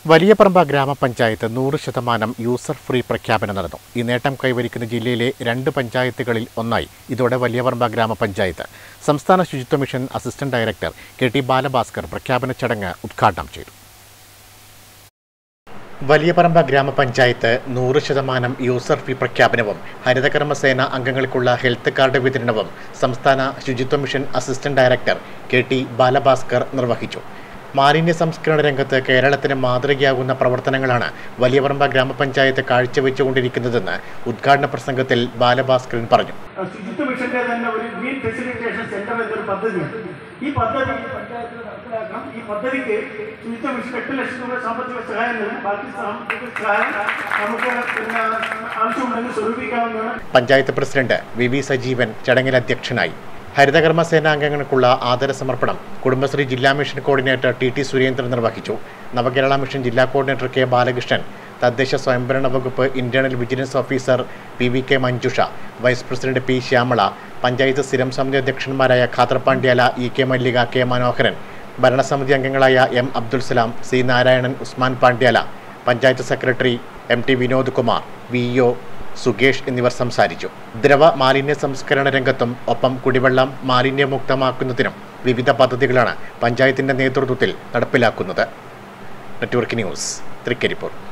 വലിയപറമ്പ ഗ്രാമപഞ്ചായത്ത് നൂറ് ശതമാനം യൂസർ ഫ്രീ പ്രഖ്യാപനം നടന്നു ഈ നേട്ടം കൈവരിക്കുന്ന ജില്ലയിലെ രണ്ട് പഞ്ചായത്തുകളിൽ ഒന്നായി ഇതോടെ വലിയപറമ്പ ഗ്രാമപഞ്ചായത്ത് സംസ്ഥാന ശുചിത്വ mission assistant director K T Balabhaskar പ്രഖ്യാപന ചടങ്ങ് ഉദ്ഘാടനം ചെയ്തു വലിയപറമ്പ ഗ്രാമപഞ്ചായത്ത് നൂറ് ശതമാനം യൂസർ ഫീ പ്രഖ്യാപനവും ഹരിതകർമ്മസേന അംഗങ്ങൾക്കുള്ള ഹെൽത്ത് കാർഡ് വിതരണവും സംസ്ഥാന ശുചിത്വ mission assistant director K T Balabhaskar നിർവഹിച്ചു മാലിന്യ സംസ്കരണ രംഗത്ത് കേരളത്തിന് മാതൃകയാകുന്ന പ്രവർത്തനങ്ങളാണ് വലിയപറമ്പ ഗ്രാമപഞ്ചായത്ത് കാഴ്ചവെച്ചുകൊണ്ടിരിക്കുന്നതെന്ന് ഉദ്ഘാടന പ്രസംഗത്തിൽ ബാലഭാസ്കരൻ പറഞ്ഞു ശുചിത്വ മിഷന്റെ തന്നെ ഒരു ഗ്രീൻ ഫെസിലിറ്റേഷൻ സെന്റർ എന്നൊരു പദ്ധതിയുണ്ട് ഈ പദ്ധതി പഞ്ചായത്തിൽ നടപ്പിലാക്കണം ഈ പദ്ധതിക്ക് ശുചിത്വ മിഷൻ എട്ട് ലക്ഷം രൂപ സാമ്പത്തിക സഹായം നൽകും ബാക്കി സാമ്പത്തിക സഹായം നമുക്ക് പിന്നെ ആവശ്യമുണ്ടെങ്കിൽ സ്വരൂപിക്കാവുന്നതാണ് panchayat president V V Sajeevan ചടങ്ങിൽ അധ്യക്ഷനായി ഹരിതകർമ്മ സേനാംഗങ്ങൾക്കുള്ള ആദര സമർപ്പണം കുടുംബശ്രീ ജില്ലാ mission coordinator T T Surendran നിർവഹിച്ചു നവകേരള മിഷൻ ജില്ലാ കോർഡിനേറ്റർ കെ ബാലകൃഷ്ണൻ തദ്ദേശ സ്വയംഭരണ വകുപ്പ് internal vigilance officer P V K Manjusha vice president P Shyamala panchayat സ്ഥിരം സമിതി അധ്യക്ഷന്മാരായ Khader Pandyala E K Mallika K Manoharan ഭരണസമിതി അംഗങ്ങളായ M Abdul Salam C Narayanan Usman Pandyala panchayat secretary M T Vinod Kumar V O Sukesh എന്നിവർ സംസാരിച്ചു ദ്രവ മാലിന്യ സംസ്കരണ രംഗത്തും ഒപ്പം കുടിവെള്ളം മാലിന്യമുക്തമാക്കുന്നതിനും വിവിധ പദ്ധതികളാണ് പഞ്ചായത്തിന്റെ നേതൃത്വത്തിൽ നടപ്പിലാക്കുന്നത് നെറ്റ്വർക്ക് ന്യൂസ് തൃക്കരിപ്പൂർ